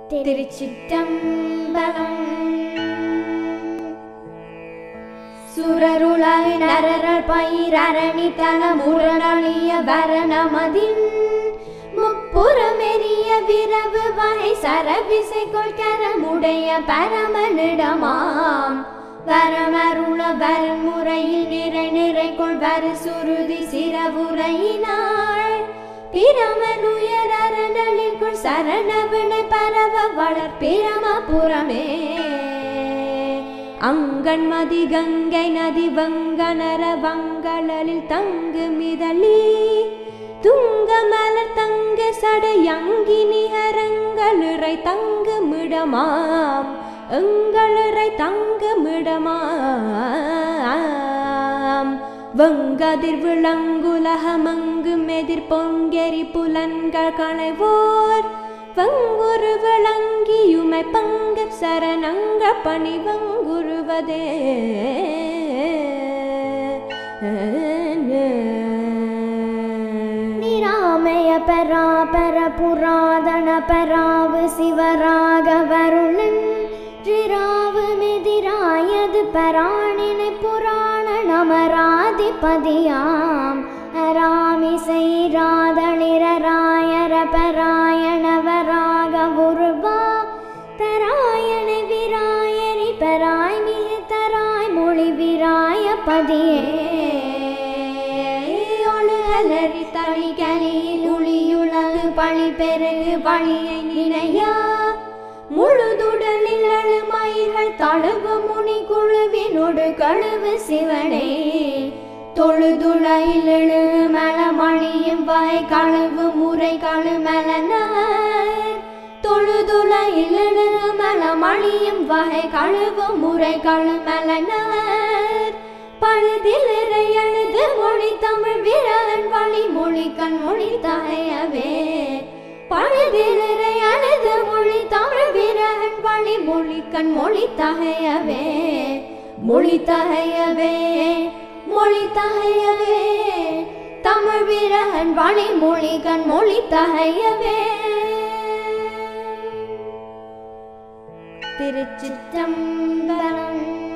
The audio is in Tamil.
திருச்சிற்றம்பலம் சுரருளாய் நரரல் பயிரணி தலமுரளிய வரணமதின் முப்புறமெரிய விரவு வகை சரவிசை கொள்கரமுடைய பரமனிடமாம் வரமருள வரமுறையில் நிறை நிறை கொள்வரு சுருதி சிறவுரையினாள் பிரமனுயர் அரணலிற்குள் சரணவினை பரவ வளர் பிரமபுரமே அங்கன்மதி கங்கை நதி வங்கனர வங்களலில் தங்கு மிதலி துங்க மலர் தங்க சடையங்கி நிகரங்களிறை தங்கு மிடமாம் எங்களிறை தங்கு மிடமாம் வங்கதிர் விளங்குலகமங்கு மெதிர் பொங்கெரி புலன்கள் களைவோர் வங்குரு விளங்கியுமை பங்கு சரணங்க பணி வங்குருவதே நிராமய பராபர புராதன பராவு சிவராகவருளன் ரிராவு மெதிராயது பராணினை புராண நமராதிபதியாம் அராமிசை ராதளிரராயர பராயணவராக உருவா தராயண விராயரி பராய் மிக தராய் மொழி விராய பதியே ஒழுகலரி தளிகலில் ஒளியுலகு பழி பெருகு பழியை நினையா முழுதுடலில் அழுமயிர்கள் தழுவு முனி குழுவினோடு கழுவு சிவனே தொழுதுளையில் எழு மலமணியும் வகை கழுவு முறை கழுமலனர் தொழுதுளையில் எழு மலமணியும் வகை கழுவு முறை கழுமலனர் பழுதில் எழுது மொழி தமிழ் வீரன் வழி மொழி கண் மொழி தகையவே பழுதில் அழுது மொழி தமிழ் வீரன் வழி மொழி கண் மொழி தகையவே மொழி தகையவே மொழி தகையவே தமிழ் வீரன் வழி மொழி கண் மொழி தகையவே திருச்சிற்றம்பலம்